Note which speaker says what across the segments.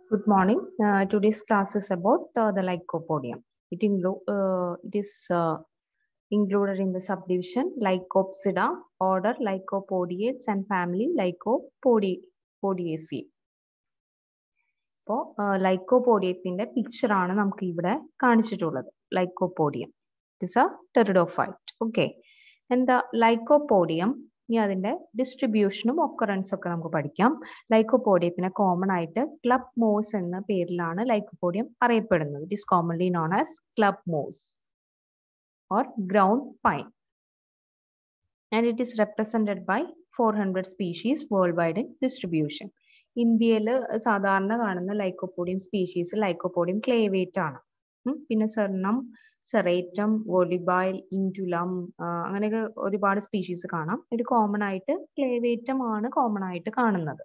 Speaker 1: Good morning. Uh, today's class is about uh, the Lycopodium. It, inclu- uh, it is uh, included in the subdivision Lycopsida, order Lycopodiates, and family Lycopodiaceae. അപ്പോൾ ലൈക്കോപോഡിയത്തിന്റെ picture ആണ് നമുക്ക് ഇവിടെ കാണിച്ചിട്ടുള്ളത് lycopodium it's a pteridophyte okay എന്താ lycopodium ഇനി അതിന്റെ ഡിസ്ട്രിബ്യൂഷനും occurrence ഒക്കെ നമുക്ക് പഠിക്കാം ലൈക്കോപോഡിയത്തിന് കോമൺ ആയിട്ട് ക്ലബ് മോസ് എന്ന പേരിലാണ് ലൈക്കോപോഡിയം അറിയപ്പെടുന്നത് it is commonly known as club moss or ground pine and it is represented by four hundred species world wide in distribution ഇന്ത്യയിൽ സാധാരണ കാണുന്ന ലൈക്കോപോഡിയം സ്പീഷീസ് ലൈക്കോപോഡിയം ക്ലേവേറ്റ് ആണ് പിന്നെ സെർണം സെറേറ്റം വോളിബൈൽ ഇൻറ്റുലം അങ്ങനെയൊക്കെ ഒരുപാട് സ്പീഷീസ് കാണാം ഇത് കോമൺ ആയിട്ട് ക്ലേവേറ്റം ആണ് കോമൺ ആയിട്ട് കാണുന്നത്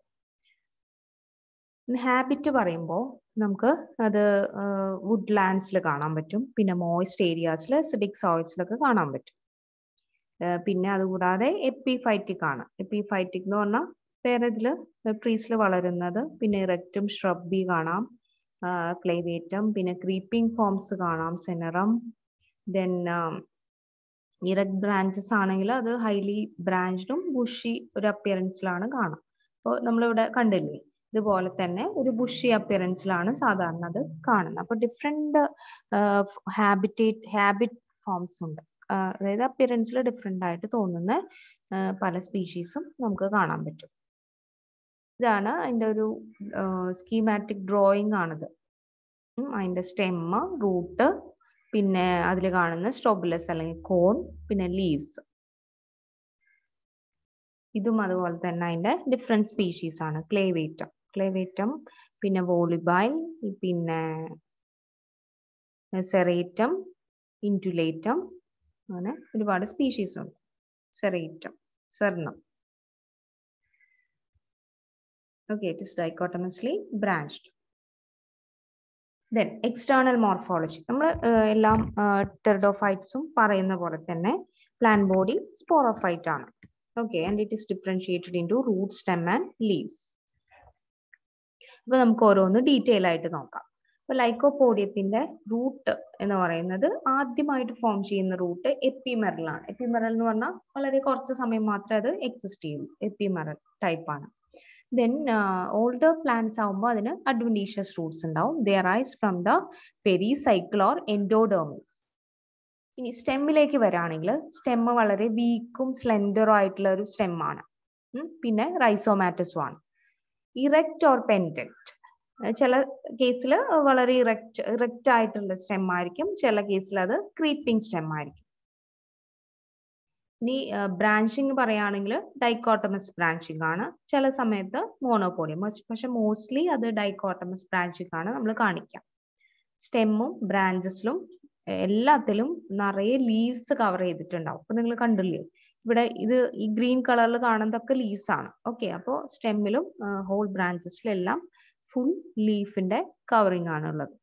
Speaker 1: ഹാബിറ്റ് പറയുമ്പോൾ നമുക്ക് അത് വുഡ് ലാൻഡ്സിൽ കാണാൻ പറ്റും പിന്നെ മോയിസ്റ്റ് ഏരിയാസിൽ സിഡിക് സോയിൽസിലൊക്കെ കാണാൻ പറ്റും പിന്നെ അതുകൂടാതെ എപ്പിഫൈറ്റിക് ആണ് എപ്പിഫൈറ്റിക് എന്ന് പറഞ്ഞാൽ വേറെ ഇതിൽ ട്രീസിൽ വളരുന്നത് പിന്നെ ഇറക്റ്റും ഷ്രബി കാണാം ക്ലേവേറ്റം പിന്നെ ക്രീപ്പിംഗ് ഫോംസ് കാണാം സെനറം ദെൻ ഇറക്ട് ബ്രാഞ്ചസ് ആണെങ്കിൽ അത് ഹൈലി ബ്രാഞ്ച്ഡും ബുഷി ഒരു അപ്പിയറൻസിലാണ് കാണാം അപ്പോൾ നമ്മളിവിടെ കണ്ടില്ലേ ഇതുപോലെ തന്നെ ഒരു ബുഷി അപ്പിയറൻസിലാണ് സാധാരണ അത് കാണുന്നത് അപ്പോൾ ഡിഫറെന്റ് ഹാബിറ്റേറ്റ് ഹാബിറ്റ് ഫോംസ് ഉണ്ട് അതായത് അപ്പിയറൻസിൽ ഡിഫറെൻ്റ് ആയിട്ട് തോന്നുന്ന പല സ്പീഷീസും നമുക്ക് കാണാൻ പറ്റും ഇതാണ് അതിൻ്റെ ഒരു സ്കീമാറ്റിക് ഡ്രോയിങ് ആണിത് അതിൻ്റെ സ്റ്റെമ്മ് റൂട്ട് പിന്നെ അതിൽ കാണുന്ന സ്ട്രോബുലസ് അല്ലെങ്കിൽ കോൺ പിന്നെ ലീവ്സ് ഇതും അതുപോലെ തന്നെ അതിൻ്റെ ഡിഫറെൻറ്റ് സ്പീഷീസ് ആണ് ക്ലേവേറ്റം ക്ലേവേറ്റം പിന്നെ വോളിബൈൽ പിന്നെ സെറേറ്റം ഇൻറ്റുലേറ്റം അങ്ങനെ ഒരുപാട് സ്പീഷീസ് ഉണ്ട് സെറേറ്റം സെർണം okay it is dichotomously branched then external morphology നമ്മൾ എല്ലാം ടെറിഡോഫൈറ്റ്സും പറയുന്ന പോലെ തന്നെ പ്ലാന്റ് ബോഡി സ്പോറോഫൈറ്റ് ആണ് okay and it is differentiated into root stem and leaves അപ്പൊ നമുക്ക് ഓരോന്ന് ഡീറ്റെയിൽ ആയിട്ട് നോക്കാം അപ്പൊ ലൈക്കോപോഡിയത്തിന്റെ റൂട്ട് എന്ന് പറയുന്നത് ആദ്യമായിട്ട് ഫോം ചെയ്യുന്ന റൂട്ട് എപ്പിമെറലാണ് എപ്പിമെറൽ എന്ന് പറഞ്ഞാൽ വളരെ കുറച്ച് സമയം മാത്രമേ അത് എക്സിസ്റ്റ് ചെയ്യുള്ളൂ എപ്പിമെറൽ ടൈപ്പ് ആണ് ദെൻ ഓൾഡർ പ്ലാന്റ്സ് ആകുമ്പോൾ അതിന് അഡ്വൻറ്റീഷ്യസ് റൂട്ട്സ് ഉണ്ടാവും they arise from the pericycle or endodermis ഇനി സ്റ്റെമ്മിലേക്ക് വരാണെങ്കിൽ സ്റ്റെമ്മ് വളരെ വീക്കും സ്ലെൻഡറും ആയിട്ടുള്ള ഒരു സ്റ്റെമ്മാണ് പിന്നെ റൈസോമാറ്റസും ആണ് ഇറക്റ്റ് ഓർ പെൻഡന്റ് ചില കേസിൽ വളരെ ഇറക്റ്റ് ഇറക്റ്റ് ആയിട്ടുള്ള സ്റ്റെം ആയിരിക്കും ചില കേസിൽ അത് ക്രീപ്പിംഗ് സ്റ്റെം ആയിരിക്കും ഇനി ബ്രാഞ്ചിങ് പറയുകയാണെങ്കിൽ ഡൈക്കോട്ടമസ് ബ്രാഞ്ചിങ് ആണ് ചില സമയത്ത് മോണോപോഡിയം പക്ഷെ മോസ്റ്റ്ലി അത് ഡൈക്കോട്ടമസ് ബ്രാഞ്ചിങ് ആണ് നമ്മൾ കാണിക്കാം സ്റ്റെമ്മും ബ്രാഞ്ചസിലും എല്ലാത്തിലും നിറയെ ലീവ്സ് കവർ ചെയ്തിട്ടുണ്ടാവും അപ്പൊ നിങ്ങൾ കണ്ടില്ലേ ഇവിടെ ഇത് ഈ ഗ്രീൻ കളറിൽ കാണുന്നതൊക്കെ ലീവ്സ് ആണ് ഓക്കെ അപ്പോൾ സ്റ്റെമ്മിലും ഹോൾ ബ്രാഞ്ചസിലും എല്ലാം ഫുൾ ലീഫിന്റെ കവറിങ് ആണുള്ളത്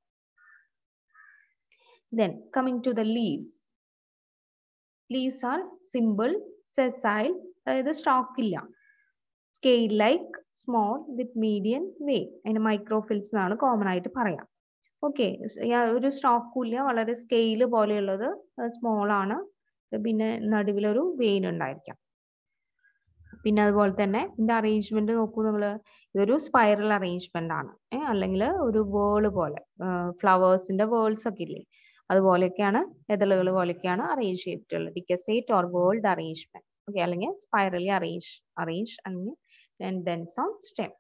Speaker 1: then coming to the leaves leaves are simple sessile അതായത് സ്റ്റോക്ക് ഇല്ല scale like small with medium way അതിന് മൈക്രോഫിൽസ് എന്നാണ് കോമൺ ആയിട്ട് പറയാം ഓക്കെ ഒരു സ്റ്റോക്കും ഇല്ല വളരെ സ്കെയിൽ പോലെയുള്ളത് സ്മോൾ ആണ് പിന്നെ നടുവിലൊരു വെയിൻ ഉണ്ടായിരിക്കാം പിന്നെ അതുപോലെ തന്നെ ഇതിന്റെ അറേഞ്ച്മെന്റ് നോക്കൂ നമ്മൾ ഇതൊരു സ്പൈറൽ അറേഞ്ച്മെന്റ് ആണ് അല്ലെങ്കിൽ ഒരു വേള് പോലെ ഫ്ലവേഴ്സിന്റെ വേൾസ് ഒക്കെ ഇല്ലേ അതുപോലെയൊക്കെയാണ് എതളുകൾ പോലെയൊക്കെയാണ് അറേഞ്ച് ചെയ്തിട്ടുള്ളത് decussate or whorled arrangement okay അല്ലെങ്കിൽ സ്പൈറലി അറേഞ്ച് അറേഞ്ച് അല്ലെങ്കിൽ ഡെൻസ് ഓൺ സ്റ്റെം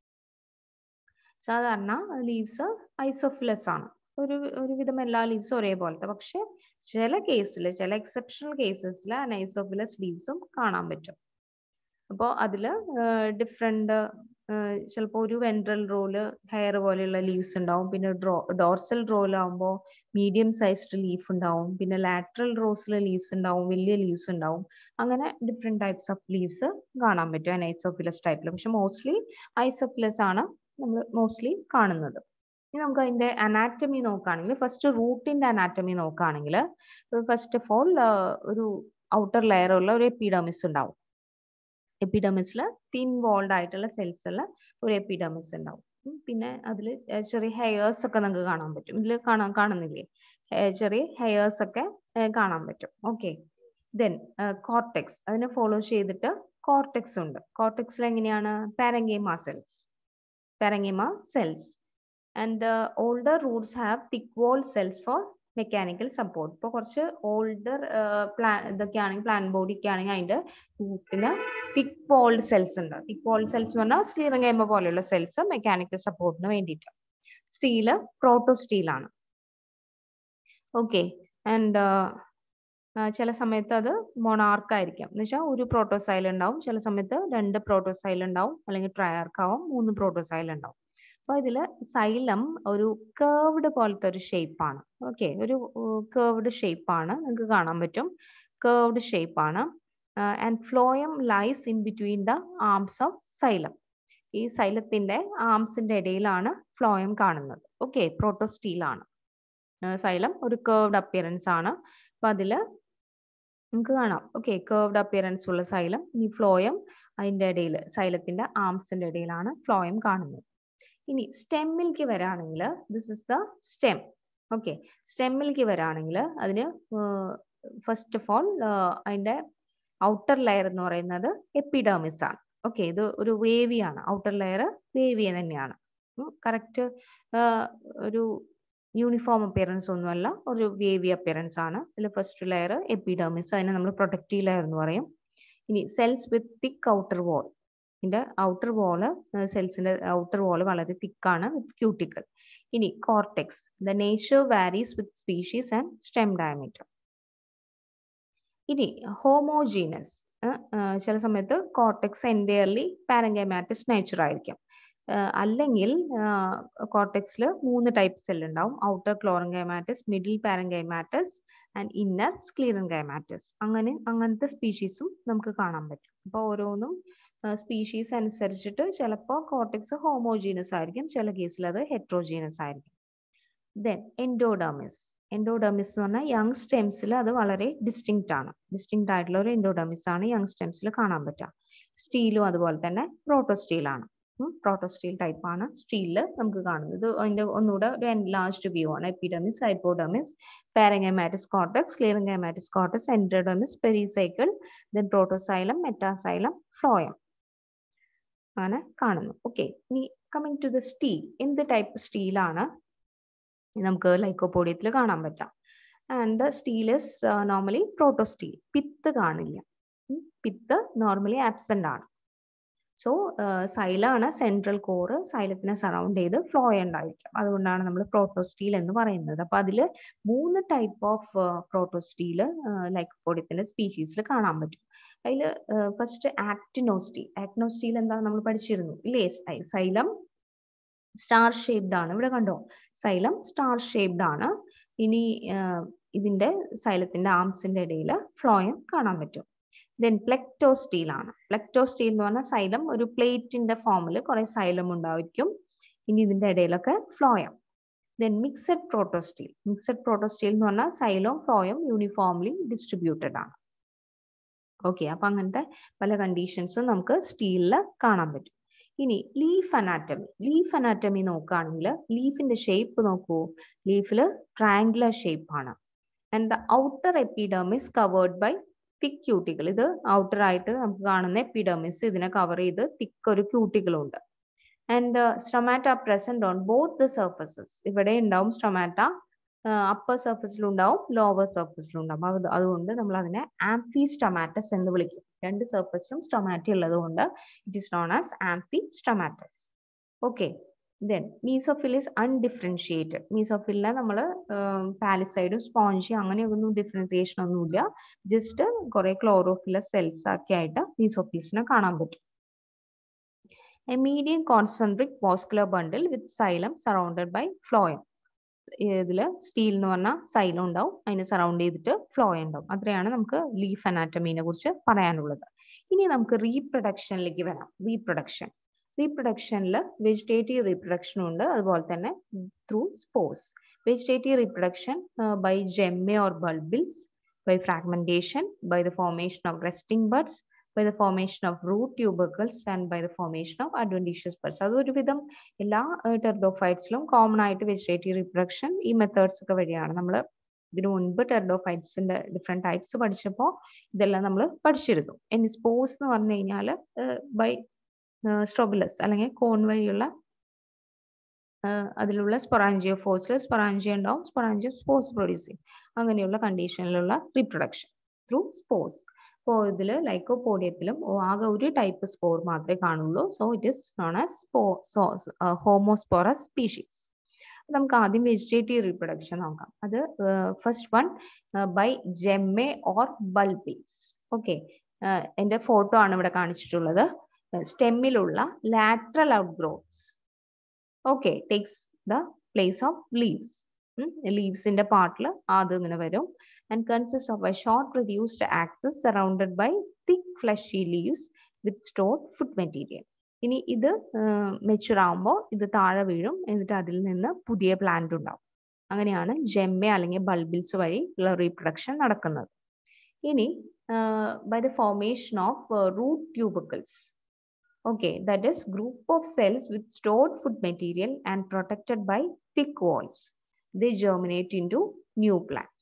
Speaker 1: സാധാരണ ലീവ്സ് ഐസോഫിലസ് ആണ് ഒരു ഒരുവിധം എല്ലാ ലീവ്സും ഒരേപോലത്തെ പക്ഷെ ചില കേസിൽ ചില എക്സെപ്ഷണൽ കേസസിൽ അനൈസോഫിലസ് ലീവ്സും കാണാൻ പറ്റും അപ്പോൾ അതിൽ ഡിഫറെന്റ് ചിലപ്പോൾ ഒരു വെൻട്രൽ റോള് ഹെയർ പോലെയുള്ള ലീവ്സ് ഉണ്ടാവും പിന്നെ ഡ്രോ ഡോർസൽ റോലാകുമ്പോൾ മീഡിയം സൈസ്ഡ് ലീഫ് ഉണ്ടാവും പിന്നെ ലാറ്ററൽ റോസിൽ ലീവ്സ് ഉണ്ടാവും വലിയ ലീവ്സ് ഉണ്ടാവും അങ്ങനെ ഡിഫറെന്റ് ടൈപ്സ് ഓഫ് ലീവ്സ് കാണാൻ പറ്റും അനൈസോഫിലസ് ടൈപ്പിൽ പക്ഷെ മോസ്റ്റ്ലി ഐസോഫിലസ് ആണ് നമ്മൾ മോസ്റ്റ്ലി കാണുന്നത് ഇനി നമുക്ക് അതിന്റെ അനാറ്റമി നോക്കുകയാണെങ്കിൽ ഫസ്റ്റ് റൂട്ടിന്റെ അനാറ്റമി നോക്കുകയാണെങ്കിൽ ഫസ്റ്റ് ഓഫ് ഓൾ ഒരു ഔട്ടർ ലെയർ ഉള്ള ഒരു എപ്പിഡമിസ് ഉണ്ടാവും എപ്പിഡമിസിൽ തിൻ വോൾഡ് ആയിട്ടുള്ള സെൽസ് ഉള്ള ഒരു എപ്പിഡമിസ് ഉണ്ടാവും പിന്നെ അതിൽ ചെറിയ ഹെയർസ് ഒക്കെ നമുക്ക് കാണാൻ പറ്റും ഇതിൽ കാണാൻ കാണുന്നില്ലേ ചെറിയ ഹെയർസ് ഒക്കെ കാണാൻ പറ്റും ഓക്കെ ദെൻ കോർട്ടെക്സ് അതിനെ ഫോളോ ചെയ്തിട്ട് കോർട്ടെക്സ് ഉണ്ട് കോർട്ടെക്സിൽ എങ്ങനെയാണ് parenchyma cells parenchyma cells and older roots have thick wall cells for mechanical support ഇപ്പോൾ കുറച്ച് ഓൾഡർ പ്ലാൻ ഇതൊക്കെ ആണെങ്കിൽ പ്ലാൻ ബോഡി ഒക്കെ ആണെങ്കിൽ അതിന്റെ റൂട്ടിന് തിക് വോൾഡ് സെൽസ് ഉണ്ട് തിക് വോൾഡ് സെൽസ് എന്ന് പറഞ്ഞാൽ സ്ലീറിംഗേമ പോലെയുള്ള സെൽസ് മെക്കാനിക്കൽ സപ്പോർട്ടിന് വേണ്ടിയിട്ട് സ്റ്റീല് പ്രോട്ടോ സ്റ്റീലാണ് ഓക്കെ ആൻഡ് ചില സമയത്ത് അത് മൊണാർക്ക് ആയിരിക്കാം എന്ന് വെച്ചാൽ ഒരു പ്രോട്ടോസൈൽ ഉണ്ടാവും ചില സമയത്ത് രണ്ട് പ്രോട്ടോസൈൽ ഉണ്ടാവും അല്ലെങ്കിൽ ട്രയാർക്ക് ആവും മൂന്ന് പ്രോട്ടോസൈൽ ഉണ്ടാവും അപ്പൊ ഇതില് സൈലം ഒരു കേർവ്ഡ് പോലത്തെ ഒരു ഷേപ്പ് ആണ് ഓക്കെ ഒരു കേർവ്ഡ് ഷേപ്പ് ആണ് നിങ്ങൾക്ക് കാണാൻ പറ്റും കേർവ്ഡ് ഷേപ്പ് ആണ് and phloem lies in between the arms of xylem ഈ സൈലത്തിന്റെ ആംസിന്റെ ഇടയിലാണ് ഫ്ലോയം കാണുന്നത് ഓക്കെ പ്രോട്ടോസ്റ്റീൽ ആണ് സൈലം ഒരു കേർവ്ഡ് അപ്പിയറൻസ് ആണ് അപ്പൊ അതില് നമുക്ക് കാണാം ഓക്കെ കേർവ്ഡ് അപ്പിയറൻസ് ഉള്ള സൈലം ഇനി ഫ്ലോയം അതിന്റെ ഇടയിൽ സൈലത്തിന്റെ ആംസിന്റെ ഇടയിലാണ് ഫ്ലോയം കാണുന്നത് ഇനി സ്റ്റെമ്മിലേക്ക് വരാണെങ്കിൽ this is the stem okay സ്റ്റെമ്മിലേക്ക് വരാണെങ്കിൽ അതിന് ഫസ്റ്റ് ഓഫ് ഓൾ അതിന്റെ ഔട്ടർ ലെയർ എന്ന് പറയുന്നത് എപ്പിഡേമിസ് ആണ് ഓക്കെ ഇത് ഒരു വേവി ആണ് ഔട്ടർ ലെയർ വേവി തന്നെയാണ് കറക്റ്റ് ഒരു യൂണിഫോം അപ്പിയറൻസ് ഒന്നുമല്ല ഒരു വേവി അപ്പിയറൻസ് ആണ് ഇതിൽ ഫസ്റ്റ് ലെയർ എപ്പിഡേമിസ് അതിനെ നമ്മൾ പ്രൊട്ടക്റ്റീവ് ലെയർ എന്ന് പറയും ഇനി cells with thick outer wall ഇതിന്റെ ഔട്ടർ വോള് സെൽസിന്റെ ഔട്ടർ വോള് വളരെ തിക്കാണ് വിത്ത് ക്യൂട്ടിക്കൽ ഇനി cortex the nature varies with species and stem diameter ഇനി ഹോമോജീനസ് ചില സമയത്ത് കോർട്ടെക്സ് എൻറ്റയർലി പാരങ്കൈമാറ്റിസ് നേച്ചർ ആയിരിക്കും അല്ലെങ്കിൽ കോർട്ടെക്സിൽ മൂന്ന് ടൈപ്പ് സെൽ ഉണ്ടാവും outer chlorenchymatous middle parenchymatous and inner sclerenchymatous അങ്ങനെ അങ്ങനത്തെ സ്പീഷീസും നമുക്ക് കാണാൻ പറ്റും അപ്പോൾ ഓരോന്നും സ്പീഷീസ് അനുസരിച്ചിട്ട് ചിലപ്പോൾ കോർട്ടെക്സ് ഹോമോജീനസ് ആയിരിക്കും ചില കേസിൽ അത് ഹെട്രോജീനസ് ആയിരിക്കും ദെൻ എൻഡോഡർമിസ് എൻഡോഡർമിസ് എന്ന് പറഞ്ഞാൽ യങ് സ്റ്റെംസിൽ അത് വളരെ ഡിസ്റ്റിങ്ക്റ്റ് ആണ് ഡിസ്റ്റിങ്ക്റ്റ് ആയിട്ടുള്ള ഒരു എൻഡോഡർമിസ് ആണ് യങ് സ്റ്റെംസിൽ കാണാൻ പറ്റുക സ്റ്റീലും അതുപോലെ തന്നെ പ്രോട്ടോസ്റ്റീലാണ് പ്രോട്ടോസ്റ്റീൽ ടൈപ്പ് ആണ് സ്റ്റീലിൽ നമുക്ക് കാണുന്നത് ഇത് അതിന്റെ ഒന്നുകൂടെ ഒരു ലാസ്റ്റ് വ്യൂ ആണ് epidermis hypodermis parenchymatous cortex sclerenchymatous cortex endodermis pericycle then protoxylem metaxylem phloem അങ്ങനെ കാണുന്നു ഓക്കെ ഇനി കമ്മിങ് ടു ദ സ്റ്റീൽ എന്ത് ടൈപ്പ് സ്റ്റീലാണ് നമുക്ക് ലൈക്കോപോഡിയത്തിൽ കാണാൻ പറ്റാം and stele is normally proto stele pith കാണില്ല പിത്ത് നോർമലി ആബ്സെന്റ് ആണ് സോ സൈലാണ് സെൻട്രൽ കോറ് സൈലത്തിനെ സറൗണ്ട് ചെയ്ത് ഫ്ലോ ഉണ്ടായിരിക്കും അതുകൊണ്ടാണ് നമ്മൾ പ്രോട്ടോസ്റ്റീൽ എന്ന് പറയുന്നത് അപ്പൊ അതിൽ മൂന്ന് ടൈപ്പ് ഓഫ് പ്രോട്ടോസ്റ്റീൽ ലൈക്കോപോഡിയത്തിന്റെ സ്പീഷീസിൽ കാണാൻ പറ്റും അതിൽ ഫസ്റ്റ് ആക്ടിനോസ്റ്റീൽ ആക്ടിനോസ്റ്റീൽ എന്താ നമ്മൾ പഠിച്ചിരുന്നു ഇല്ലേ സൈലം സ്റ്റാർ ഷേപ്ഡ് ആണ് ഇവിടെ കണ്ടോ സൈലം സ്റ്റാർ ഷേപ്ഡ് ആണ് ഇനി ഇതിന്റെ സൈലത്തിന്റെ ആംസിന്റെ ഇടയിൽ ഫ്ലോയം കാണാൻ പറ്റും ദെൻ പ്ലെക്ടോസ്റ്റീൽ ആണ് പ്ലെക്ടോസ്റ്റീൽ എന്ന് പറഞ്ഞാൽ സൈലം ഒരു പ്ലേറ്റിന്റെ ഫോമിൽ കുറെ സൈലം ഉണ്ടായിരിക്കും ഇനി ഇതിന്റെ ഇടയിലൊക്കെ phloem then mixed protostele mixed protostele എന്ന് പറഞ്ഞാൽ സൈലവും ഫ്ലോയും യൂണിഫോംലി ഡിസ്ട്രിബ്യൂട്ടഡ് ആണ് ഓക്കെ അപ്പൊ അങ്ങനത്തെ പല കണ്ടീഷൻസും നമുക്ക് സ്റ്റീലിൽ കാണാൻ പറ്റും ഇനി ലീഫ് അനാറ്റമി ലീഫ് അനാറ്റമി നോക്കുകയാണെങ്കിൽ ലീഫിന്റെ ഷേപ്പ് നോക്കൂ ലീഫിൽ ട്രയാങ്കുലർ ഷേപ്പ് ആണ് and the outer epidermis covered by thick cuticle ഇത് ഔട്ടർ ആയിട്ട് നമുക്ക് കാണുന്ന എപ്പിഡർമിസ് ഇതിനെ കവർ ചെയ്ത് തിക്ക് ഒരു ക്യൂട്ടികൾ ഉണ്ട് and stomata present on both the surfaces ഇവിടെ ഉണ്ടാവും സ്റ്റൊമാറ്റ അപ്പർ സർഫസിലും ഉണ്ടാവും ലോവർ സർഫസിലും ഉണ്ടാവും അത് അതുകൊണ്ട് നമ്മൾ അതിനെ ആംഫി സ്റ്റൊമാറ്റസ് എന്ന് വിളിക്കും രണ്ട് സർഫസിലും സ്റ്റൊമാറ്റ ഉള്ളത് കൊണ്ട് it is known as amphistomatous okay then mesophyll is undifferentiated മീസോഫിലിനെ നമ്മൾ പാലിസൈഡും സ്പോഞ്ചി അങ്ങനെയൊന്നും ഡിഫറൻസിയേഷൻ ഒന്നുമില്ല ജസ്റ്റ് കുറെ ക്ലോറോഫിലസ് സെൽസ് ഒക്കെ ആയിട്ട് മീസോഫിൽസിനെ കാണാൻ പറ്റും a medium concentric vascular bundle with xylem surrounded by phloem ഇതിൽ സ്റ്റീൽ എന്ന് പറഞ്ഞാൽ സൈലം ഉണ്ടാവും അതിനെ സറൗണ്ട് ചെയ്തിട്ട് ഫ്ലോയ ഉണ്ടാവും അത്രയാണ് നമുക്ക് ലീഫ് അനാറ്റമീനെ കുറിച്ച് പറയാനുള്ളത് ഇനി നമുക്ക് റീപ്രൊഡക്ഷനിലേക്ക് വരാം റീപ്രൊഡക്ഷൻ റീപ്രൊഡക്ഷനിൽ വെജിറ്റേറ്റീവ് റീപ്രൊഡക്ഷനും ഉണ്ട് അതുപോലെ തന്നെ through spores vegetative reproduction by gemmae or bulbils by fragmentation by the formation of resting buds by the formation of root tubercles and by the formation of adventitious buds. അത് ഒരുവിധം എല്ലാ ടെർഡോഫൈറ്റ്സിലും common ആയിട്ട് vegetative reproduction ഈ methods ഒക്കെ വഴിയാണ് നമ്മൾ ഇതിനു മുൻപ് ടെർഡോഫൈറ്റ്സിന്റെ ഡിഫറെന്റ് ടൈപ്സ് പഠിച്ചപ്പോൾ ഇതെല്ലാം നമ്മൾ പഠിച്ചിരുന്നു ഇനി സ്പോസ് എന്ന് പറഞ്ഞു കഴിഞ്ഞാൽ ബൈ സ്ട്രോബിലസ് അല്ലെങ്കിൽ കോൺ വഴിയുള്ള അതിലുള്ള സ്പൊറാഞ്ചിയോ ഫോഴ്സിൽ സ്പൊറാഞ്ചിയോ ഉണ്ടാവും സ്പൊറാഞ്ചിയോ സ്പോസ് പ്രൊഡ്യൂസ് ചെയ്യും അങ്ങനെയുള്ള കണ്ടീഷനിലുള്ള റീപ്രൊഡക്ഷൻ ത്രൂ സ്പോസ് അപ്പോൾ ഇതിൽ ലൈക്കോപോഡിയത്തിലും ആകെ ഒരു ടൈപ്പ് സ്പോർ മാത്രമേ കാണുള്ളൂ so it is known as spo homosporous species നമുക്ക് ആദ്യം വെജിറ്റേറ്റീവ് റീപ്രൊഡക്ഷൻ നോക്കാം അത് first one by gemmae or bulbils okay എൻ്റെ ഫോട്ടോ ആണ് ഇവിടെ കാണിച്ചിട്ടുള്ളത് സ്റ്റെമ്മിലുള്ള lateral out growths okay takes the place of leaves ലീവ്സിന്റെ പാർട്ടിൽ ആദ്യം ഇങ്ങനെ വരും and consists of a short reduced axis surrounded by thick fleshy leaves with stored food material. ഇനി ഇത് മെച്ചുർ ആകുമ്പോൾ ഇത് താഴെ വീഴും എന്നിട്ട് അതിൽ നിന്ന് പുതിയ പ്ലാന്റ് ഉണ്ടാവും അങ്ങനെയാണ് ജെമ്മ അല്ലെങ്കിൽ ബൾബിൽസ് വഴി ഉള്ള റീപ്രൊഡക്ഷൻ നടക്കുന്നത് ഇനി by the formation of root tubercles okay that is group of cells with stored food material and protected by thick walls they germinate into new plants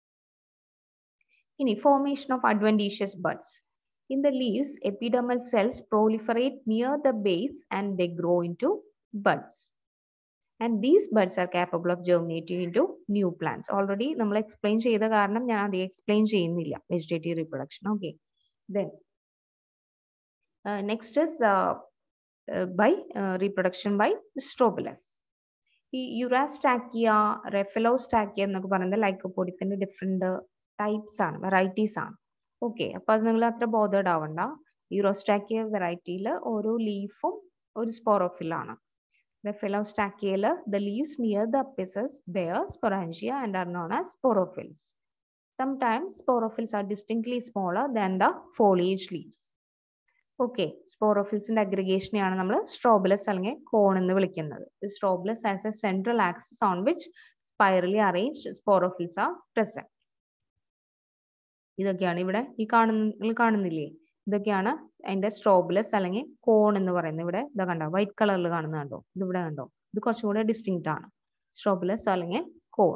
Speaker 1: in formation of adventitious buds in the leaves epidermal cells proliferate near the base and they grow into buds and these buds are capable of germinating into new plants already നമ്മൾ explain ചെയ്ത കാരണം ഞാൻ അത് explain ചെയ്യുന്നില്ല vegetative reproduction okay then uh, next is uh, uh, by uh, reproduction by strobilus ഈ യുറാസ്റ്റാക്കിയ Rhopalostachya എന്നൊക്കെ പറയുന്നത് ലൈക്കോപോഡിയത്തിന്റെ ഡിഫറെന്റ് ടൈപ്സ് ആണ് വെറൈറ്റീസ് ആണ് ഓക്കെ അപ്പൊ അത് നിങ്ങൾ അത്ര ബോധേഡ് ആവണ്ട യൂറോസ്റ്റാക്കിയ വെറൈറ്റിയിൽ ഓരോ ലീഫും ഒരു സ്പോറോഫിൽ ആണ് റെഫലോസ്റ്റാക്കിയയിൽ the leaves near the apices bear sporangia and are known as sporophylls Sometimes sporophylls are distinctly smaller than the foliage leaves. Okay സ്പോറോഫിൽസിന്റെ അഗ്രിഗേഷനെയാണ് നമ്മൾ സ്ട്രോബിലസ് അല്ലെങ്കിൽ കോൺ എന്ന് വിളിക്കുന്നത് strobilus as a central axis on which spirally arranged sporophylls are present ഇതൊക്കെയാണ് ഇവിടെ ഈ കാണുന്ന കാണുന്നില്ലേ ഇതൊക്കെയാണ് അതിന്റെ സ്ട്രോബിലസ് അല്ലെങ്കിൽ കോൺ എന്ന് പറയുന്നത് ഇവിടെ ഇതാ കണ്ടോ വൈറ്റ് കളറിൽ കാണുന്ന കണ്ടോ ഇത് ഇവിടെ കണ്ടോ ഇത് കുറച്ചും കൂടെ ഡിസ്റ്റിങ്ക്റ്റ് ആണ് സ്ട്രോബിലസ് അല്ലെങ്കിൽ cone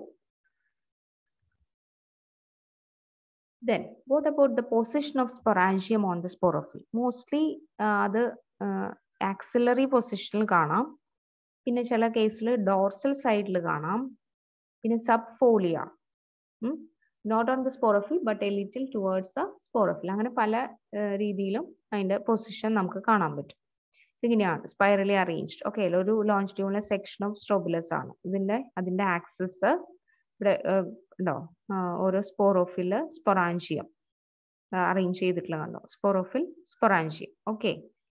Speaker 1: Then, what about the position of sporangium on the sporophyll? Mostly അത് ആക്സിലറി പൊസിഷനിൽ കാണാം പിന്നെ ചില കേസിൽ ഡോർസൽ സൈഡിൽ കാണാം പിന്നെ sub foliar not on the sporophyll but a little towards the sporophyll അങ്ങനെ പല രീതിയിലും അതിന്റെ പൊസിഷൻ നമുക്ക് കാണാൻ പറ്റും ഇതിങ്ങനെയാണ് സ്പൈറലി അറേഞ്ച്ഡ് ഓക്കെ ഒരു ലോഞ്ചിറ്റ്യൂണൽ സെക്ഷൻ ഓഫ് സ്ട്രോബുലസ് ആണ് ഇതിന്റെ അതിന്റെ ആക്സസ് ഇവിടെ ഉണ്ടോ ഓരോ സ്പോറോഫില് സ്പൊറാൻഷിയം അറേഞ്ച് ചെയ്തിട്ടുള്ള കണ്ടോ sporophyll sporangium okay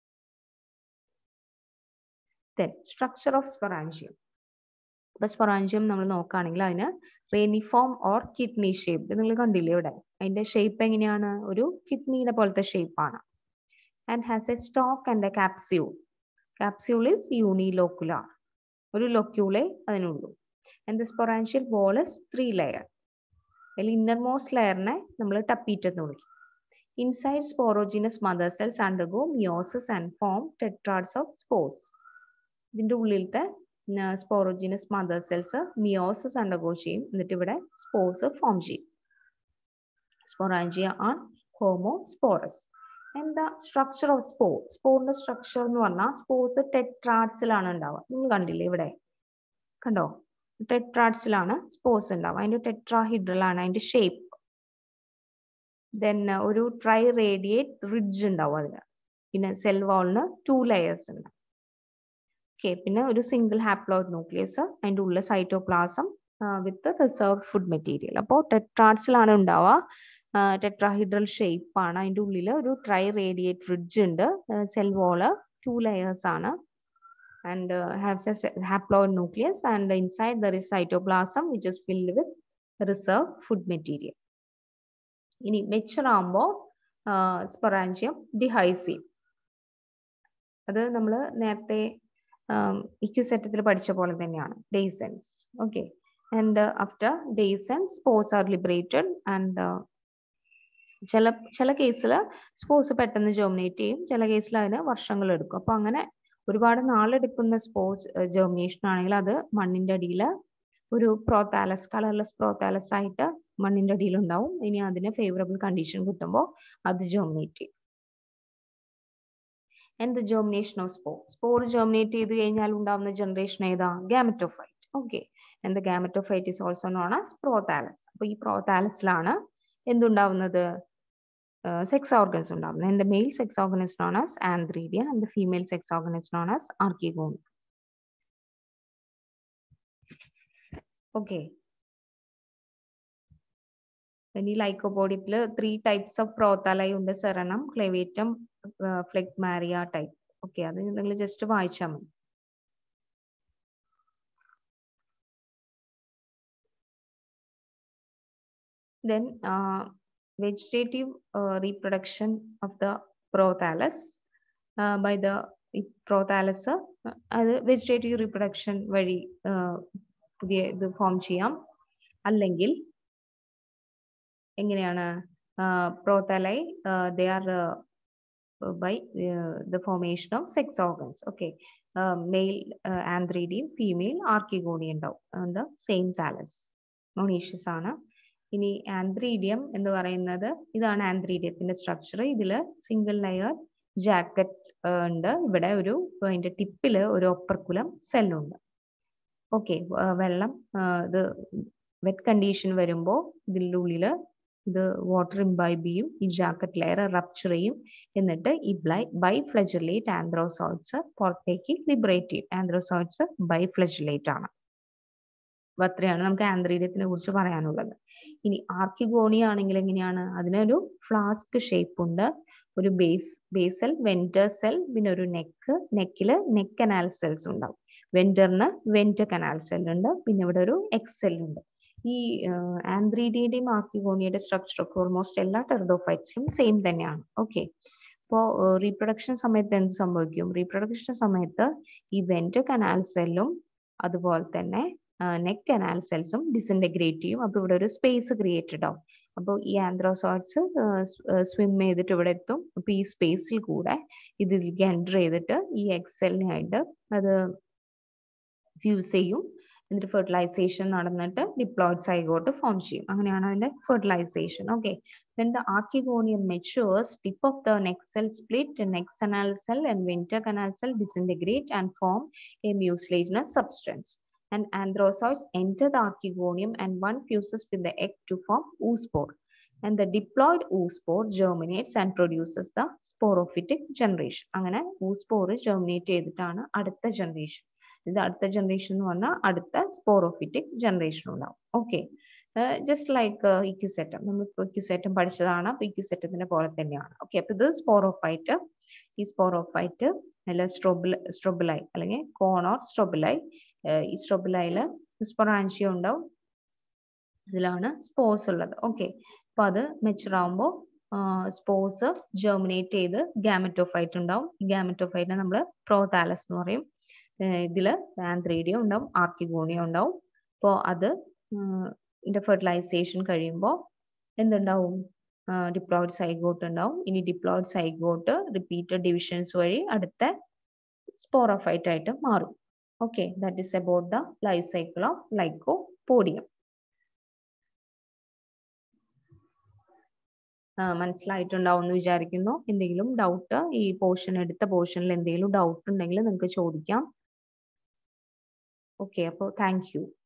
Speaker 1: structure of sporangium അപ്പൊ സ്പൊറാൻഷിയം നമ്മൾ നോക്കുകയാണെങ്കിൽ അതിന് റേനിഫോം ഓർ കിഡ്നി ഷേപ്പ് നിങ്ങൾ കണ്ടില്ലേ ഇവിടെ അതിന്റെ ഷേപ്പ് എങ്ങനെയാണ് ഒരു കിഡ്നിയുടെ പോലത്തെ ഷേപ്പ് ആണ് and has a stalk and a capsule capsule is unilocular ഒരു ലൊക്യൂളെ അതിനുള്ളൂ and the sporangial wall is three layer അതിൽ ഇന്നർമോസ്റ്റ് ലെയറിനെ നമ്മൾ ടപ്പീറ്റ് എന്ന് വിളിക്കും inside sporogenous mother cells undergo meiosis and form tetrads of spores ഇതിന്റെ ഉള്ളിലത്തെ sporogenous mother cells meiosis undergo ചെയ്യും എന്നിട്ട് ഇവിടെ സ്പോസ് ഫോം ചെയ്യും സ്പൊറാൻജിയ ആൺ ഹോമോ സ്പോറസ് എന്താ സ്ട്രക്ചർ ഓഫ് സ്പോർ സ്പോറിന്റെ സ്ട്രക്ചർ എന്ന് പറഞ്ഞാൽ സ്പോസ് ടെട്രാഡ്സിലാണ് ഉണ്ടാവുക നിങ്ങൾ കണ്ടില്ലേ ഇവിടെ കണ്ടോ ടെട്രാഡ്സിലാണ് സ്പോസ് ഉണ്ടാവുക അതിന്റെ ടെട്രാഹിഡ്രൽ ആണ് അതിന്റെ ഷേപ്പ് ദെൻ ഒരു ട്രൈ റേഡിയേറ്റ് റിഡ്ജ് ഉണ്ടാവും അതിന് പിന്നെ സെൽ വാളിന് ടു ലെയേഴ്സ് ഉണ്ട് ഓക്കെ പിന്നെ ഒരു സിംഗിൾ ഹാപ്ലോയിഡ് ന്യൂക്ലിയസ് അതിന്റെ ഉള്ളിൽ cytoplasm with reserved food material അപ്പോൾ ടെട്രാഡ്സിലാണ് ഉണ്ടാവുക ടെട്രാഹിഡ്രൽ ഷേപ്പ് ആണ് അതിന്റെ ഉള്ളിൽ ഒരു ട്രൈ റേഡിയേറ്റ് റിഡ്ജ് ഉണ്ട് സെൽ വാള് ടു ലെയേഴ്സ് ആണ് and uh, has a haploid nucleus and inside there is cytoplasm which is filled with reserved food material. ഇനി മെച്ചർ ആകുമ്പോൾ സ്പൊറാൻജിയം ഡിഹൈസീം അത് നമ്മൾ നേരത്തെ ഇക്യുസെറ്റത്തിൽ പഠിച്ച പോലെ തന്നെയാണ് dehiscence okay and after dehiscence spores are liberated and ചില ചില കേസിൽ സ്പോർസ് പെട്ടെന്ന് ജെർമിനേറ്റ് ചെയ്യും ചില കേസിൽ അതിന് വർഷങ്ങൾ എടുക്കും അപ്പൊ അങ്ങനെ ഒരുപാട് നാളെടുക്കുന്ന സ്പോർസ് ജെർമിനേഷൻ ആണെങ്കിൽ അത് മണ്ണിന്റെ അടിയിൽ ഒരു പ്രോതാലസ് കളർലെസ് പ്രോതാലസ് ആയിട്ട് മണ്ണിന്റെ അടിയിൽ ഉണ്ടാവും ഇനി അതിന് ഫേവറബിൾ കണ്ടീഷൻ കിട്ടുമ്പോൾ അത് ജെർമിനേറ്റ് ചെയ്യും എന്ത് germination of spore spore germinate ചെയ്ത് കഴിഞ്ഞാൽ ഉണ്ടാവുന്ന ജനറേഷൻ ഏതാ ഗാമറ്റോഫൈറ്റ് ഓക്കെ എന്ത് gametophyte is also known as prothallus അപ്പൊ ഈ പ്രോതാലസിലാണ് എന്തുണ്ടാവുന്നത് സെക്സ് ഓർഗൻസ് ഉണ്ടാവുന്നത് and the male sex organ is known as antheridium and the female sex organ is known as archegone okay ഇനി ലൈക്കോപോഡിയത്തില് ത്രീ ടൈപ്സ് ഓഫ് പ്രോത്താലൈ ഉണ്ട് cernuum ക്ലെവേറ്റം ഫ്ലെഗ്മാരിയ type okay അത് നിങ്ങൾ ജസ്റ്റ് വായിച്ചാൽ മതി then uh, vegetative uh, reproduction of the prothallus uh, by the prothallus അത് vegetative reproduction വഴി പുതിയ ഇത് ഫോം ചെയ്യാം അല്ലെങ്കിൽ എങ്ങനെയാണ് prothalli they are by the formation of sex organs okay male antheridium female archegonia ഉണ്ടാവും ദ സെയിം താലസ് മൊണീഷ്യസ് ആണ് ഇനി ആന്ത്രീഡിയം എന്ന് പറയുന്നത് ഇതാണ് ആന്ത്രീഡിയത്തിന്റെ സ്ട്രക്ചർ ഇതിൽ സിംഗിൾ ലെയർ ജാക്കറ്റ് ഉണ്ട് ഇവിടെ ഒരു അതിന്റെ ടിപ്പിൽ ഒരു ഒപ്പർക്കുലം സെല്ലുണ്ട് ഓക്കെ വെള്ളം ഇത് വെറ്റ് കണ്ടീഷൻ വരുമ്പോൾ ഇതിൻ്റെ ഉള്ളിൽ ഇത് വാട്ടർ ഇംബൈബ് ചെയ്യും ഈ ജാക്കറ്റ് ലെയർ റപ്ചർ ചെയ്യും എന്നിട്ട് ഈ ബ്ലൈ ബൈ ഫ്ലജുലേറ്റ് ആന്ത്രോസോയിഡ്സ് പുറത്തേക്ക് ലിബറേറ്റ് ചെയ്യും ആന്ത്രോസോയിഡ്സ് ബൈ ഫ്ലജുലേറ്റ് ആണ് അപ്പൊ അത്രയാണ് നമുക്ക് ആന്ത്രീഡിയത്തിനെ കുറിച്ച് പറയാനുള്ളത് ഇനി ആർക്കിഗോണി ആണെങ്കിൽ എങ്ങനെയാണ് അതിനൊരു ഫ്ലാസ്ക് ഷേപ്പ് ഉണ്ട് ഒരു ബേസ് ബേസൽ വെന്റർ സെൽ പിന്നെ ഒരു നെക്ക് നെക്കില് നെക്ക് കനാൽ സെൽസ് ഉണ്ടാവും വെന്ററിന് വെന്റർ കനാൽ സെൽ ഉണ്ട് പിന്നെ ഇവിടെ ഒരു എക്സെൽ ഉണ്ട് ഈ ആന്ത്രീഡിയുടെയും ആർക്കിഗോണിയുടെ സ്ട്രക്ചർ ഒക്കെ ഓൾമോസ്റ്റ് എല്ലാ ടെർഡോഫൈറ്റ്സിലും സെയിം തന്നെയാണ് ഓക്കെ അപ്പോൾ റീപ്രൊഡക്ഷൻ സമയത്ത് എന്ത് സംഭവിക്കും റീപ്രൊഡക്ഷൻ സമയത്ത് ഈ വെന്റർ കനാൽ സെല്ലും അതുപോലെ തന്നെ നെക്ക് കനാൽ സെൽസും ഡിസിൻറ്റഗ്രേറ്റ് ചെയ്യും അപ്പോൾ ഇവിടെ ഒരു സ്പേസ് ക്രിയേറ്റഡ് ആവും അപ്പോൾ ഈ ആന്ത്രോസോയിഡ്സ് സ്വിം ചെയ്തിട്ട് ഇവിടെ എത്തും അപ്പോൾ ഈ സ്പേസിൽ കൂടെ ഇതിലേക്ക് എൻ്റർ ചെയ്തിട്ട് ഈ എക്സെലിനായിട്ട് അത് ഫ്യൂസ് ചെയ്യും എന്നിട്ട് ഫെർട്ടിലൈസേഷൻ നടന്നിട്ട് ഡിപ്ലോയിഡ് സൈഗോട്ട് ഫോം ചെയ്യും അങ്ങനെയാണ് അതിന്റെ fertilization okay when the archegonium matures tip of the neck cell split neck canal cell and venter canal cell disintegrate and form a mucilaginous substance and anthrozoids enter the archegonium and one fuses with the egg to form oospore and the diploid oospore germinates and produces the sporophytic generation അങ്ങനെ oospore germinate ചെയ്തിട്ടാണ് അടുത്ത generation ഇത് അടുത്ത generation എന്ന് പറഞ്ഞാൽ അടുത്ത sporophytic generation ഉണ്ടാവും okay just like equisetum നമ്മൾ ഇപ്പോൾ ഇക്യുസെറ്റം പഠിച്ചതാണ് അപ്പോൾ ഇക്യുസെറ്റത്തിനെ പോലെ തന്നെയാണ് ഓക്കെ അപ്പോൾ ഇത് സ്പോറോഫൈറ്റ് ഈ സ്പോറോഫൈറ്റ് അല്ല സ്ട്രോബിൽ സ്ട്രോബിലൈ അല്ലെങ്കിൽ കോണോർ സ്ട്രോബിലൈ ഈ സ്ട്രോബിലൈയിൽ സ്പൊറാൻഷ്യ ഉണ്ടാവും ഇതിലാണ് സ്പോർസ് ഉള്ളത് ഓക്കെ അപ്പോൾ അത് മെച്ചുർ ആകുമ്പോൾ സ്പോർസ് ജെർമിനേറ്റ് ചെയ്ത് ഗാമറ്റോഫൈറ്റ് ഉണ്ടാവും ഗാമറ്റോഫൈറ്റിനെ നമ്മൾ പ്രോതാലസ് എന്ന് പറയും ഇതിൽ ആന്ത്രേഡിയം ഉണ്ടാവും ആർക്കിഗോണിയം ഉണ്ടാവും അപ്പോൾ അത് ഇതിന്റെ ഫെർട്ടിലൈസേഷൻ കഴിയുമ്പോൾ എന്തുണ്ടാവും ഡിപ്ലോയിഡ് സൈഗോട്ട് ഉണ്ടാവും ഇനി ഡിപ്ലോയിഡ് സൈഗോട്ട് റിപ്പീറ്റഡ് ഡിവിഷൻസ് വഴി അടുത്ത സ്പോറോഫൈറ്റ് ആയിട്ട് മാറും okay that is about the life cycle of Lycopodium മനസ്സിലായിട്ടുണ്ടാവും എന്ന് വിചാരിക്കുന്നു എന്തെങ്കിലും ഡൗട്ട് ഈ പോർഷൻ എടുത്ത പോർഷനിൽ എന്തെങ്കിലും ഡൗട്ട് ഉണ്ടെങ്കിൽ നിങ്ങൾക്ക് ചോദിക്കാം ഓക്കെ അപ്പോൾ താങ്ക് യു